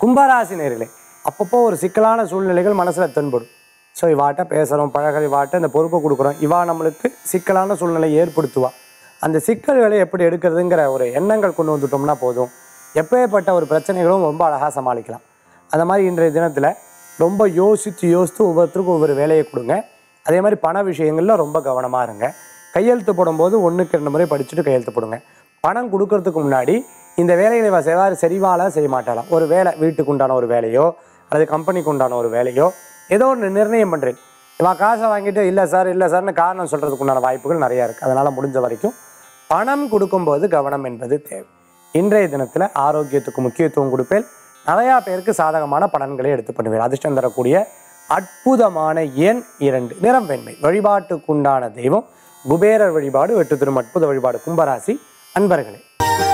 கும்பராசி நேர்களே அப்பப்போ ஒரு சிக்கலான சூழ்நிலைகள் மனசில் தென்படும் ஸோ இவாட்ட பேசுகிறோம் பழகிற இவாட்ட இந்த பொறுப்பை கொடுக்குறோம் இவா நம்மளுக்கு சிக்கலான சூழ்நிலை ஏற்படுத்துவா அந்த சிக்கல்களை எப்படி எடுக்கிறதுங்கிற ஒரு எண்ணங்கள் கொண்டு வந்துட்டோம்னா போதும் எப்பேற்பட்ட ஒரு பிரச்சனைகளும் ரொம்ப அழகாக சமாளிக்கலாம் அந்த மாதிரி இன்றைய தினத்தில் ரொம்ப யோசித்து யோசித்து ஒவ்வொருத்தருக்கும் ஒவ்வொரு வேலையை கொடுங்க அதே மாதிரி பண விஷயங்களில் ரொம்ப கவனமாக இருங்க கையெழுத்து போடும்போது ஒன்றுக்கு ரெண்டு முறை படிச்சுட்டு கையெழுத்து போடுங்க பணம் கொடுக்கறதுக்கு முன்னாடி இந்த வேலைகளை இவ செய்வார் சரிவாளா செய்ய மாட்டாளாம் ஒரு வேலை வீட்டுக்கு உண்டான ஒரு வேலையோ அல்லது கம்பெனிக்கு உண்டான ஒரு வேலையோ ஏதோ ஒன்று நிர்ணயம் பண்ணுறேன் இவன் காசை வாங்கிட்டு இல்லை சார் இல்லை சார்னு காரணம் சொல்கிறதுக்கு உண்டான வாய்ப்புகள் நிறையா இருக்குது அதனால் முடிஞ்ச வரைக்கும் பணம் கொடுக்கும்போது கவனம் என்பது தேவை இன்றைய தினத்தில் ஆரோக்கியத்துக்கு முக்கியத்துவம் கொடுப்பேன் நிறையா பேருக்கு சாதகமான பலன்களை எடுத்து பண்ணுவேன் அதிர்ஷ்டம் தரக்கூடிய அற்புதமான எண் இரண்டு நிறம் வெண்மை வழிபாட்டுக்குண்டான தெய்வம் குபேரர் வழிபாடு வெட்டு திரும் அற்புத வழிபாடு கும்பராசி அன்பர்களே